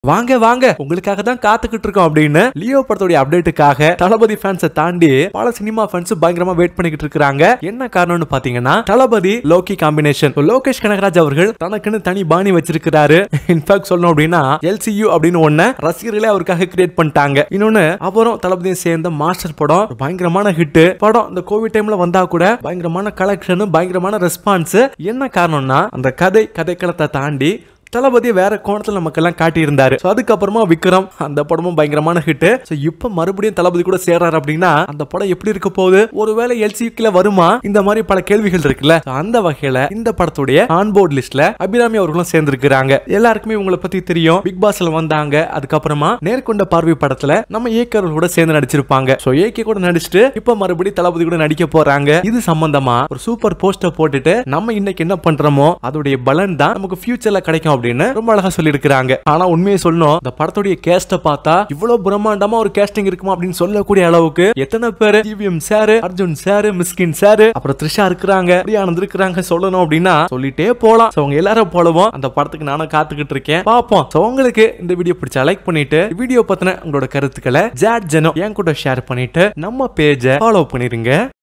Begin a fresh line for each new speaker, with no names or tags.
வாங்க வாங்க உங்களுக்காக தான் காத்துக்கிட்டு இருக்கோம் அப்படின்னு லியோ படத்துடைய அப்டேட்டுக்காக தளபதி ஃபேன்ஸை தாண்டி பல சினிமா ஃபேன்ஸ் பயங்கரமா வெயிட் பண்ணிக்கிட்டு இருக்காங்க என்ன காரணம்னு பாத்தீங்கன்னா தளபதி லோக்கி காம்பினேஷன் லோகேஷ் கனகராஜ் அவர்கள் தனக்குன்னு தனி பாணி வச்சிருக்கிறாரு இன்ஃபேக்ட் சொல்லணும் அப்படின்னா எல்சியூ அப்படின்னு ஒண்ணு ரசிகர்களே அவருக்காக கிரியேட் பண்ணிட்டாங்க இன்னொன்னு அப்புறம் தளபதியும் சேர்ந்த மாஸ்டர் படம் ஒரு பயங்கரமான ஹிட் படம் இந்த கோவிட் டைம்ல வந்தா கூட பயங்கரமான கலெக்ஷன் பயங்கரமான ரெஸ்பான்ஸ் என்ன காரணம்னா அந்த கதை கதைக்களத்தை தாண்டி தளபதி வேற கோணத்துல நமக்கெல்லாம் காட்டியிருந்தாரு So, அதுக்கப்புறமா விக்ரம் அந்த படமும் பயங்கரமான ஹிட் ஸோ இப்போ மறுபடியும் தளபதி கூட சேர்றாரு அப்படின்னா அந்த படம் எப்படி இருக்க போகுது ஒருவேளை எல்சிக்குல வருமா இந்த மாதிரி பல கேள்விகள் இருக்குல்ல So, அந்த வகையில இந்த படத்துடைய ஆன்போர்ட் லிஸ்ட்ல அபிராமி அவர்களும் சேர்ந்திருக்கிறாங்க எல்லாருக்குமே இவங்களை பத்தி தெரியும் பிக் பாஸ்ல வந்தாங்க அதுக்கப்புறமா நேர்கொண்ட பார்வை படத்துல நம்ம ஏக்கர்கள் கூட சேர்ந்து நடிச்சிருப்பாங்க ஸோ ஏகே கூட நடிச்சுட்டு இப்போ மறுபடியும் தளபதி கூட நடிக்க போறாங்க இது சம்பந்தமா ஒரு சூப்பர் போஸ்டர் போட்டுட்டு நம்ம இன்னைக்கு என்ன பண்றோமோ அதோடைய பலன் தான் நமக்கு ஃபியூச்சர்ல கிடைக்கும் அப்படின்னு ரொம்ப அழகா சொல்லி இருக்கிறாங்க ஆனா உண்மையை சொல்லணும் இந்த படத்துடைய கேஸ்ட பார்த்தா இவ்வளவு பிரம்மாண்டமா ஒரு கேஸ்டிங் இருக்குமா அப்படின்னு சொல்லக்கூடிய அளவுக்கு எத்தனை பேரு GVM sir Arjun sir Mysskin sir அப்புறம் த்ரிஷா இருக்கிறாங்க ஆனந்த் இருக்கிறாங்க சொல்லணும் அப்படின்னா சொல்லிட்டே போலாம் So, அவங்க எல்லாரும் போலவும் அந்த படத்துக்கு நானும் காத்துக்கிட்டு இருக்கேன் பாப்போம் So, உங்களுக்கு இந்த வீடியோ பிடிச்சா லைக் பண்ணிட்டு வீடியோ பத்தின உங்களோட கருத்துக்களை ஜாட் ஜனோ என் கூட ஷேர் பண்ணிட்டு நம்ம பேஜை ஃபாலோ பண்ணிருங்க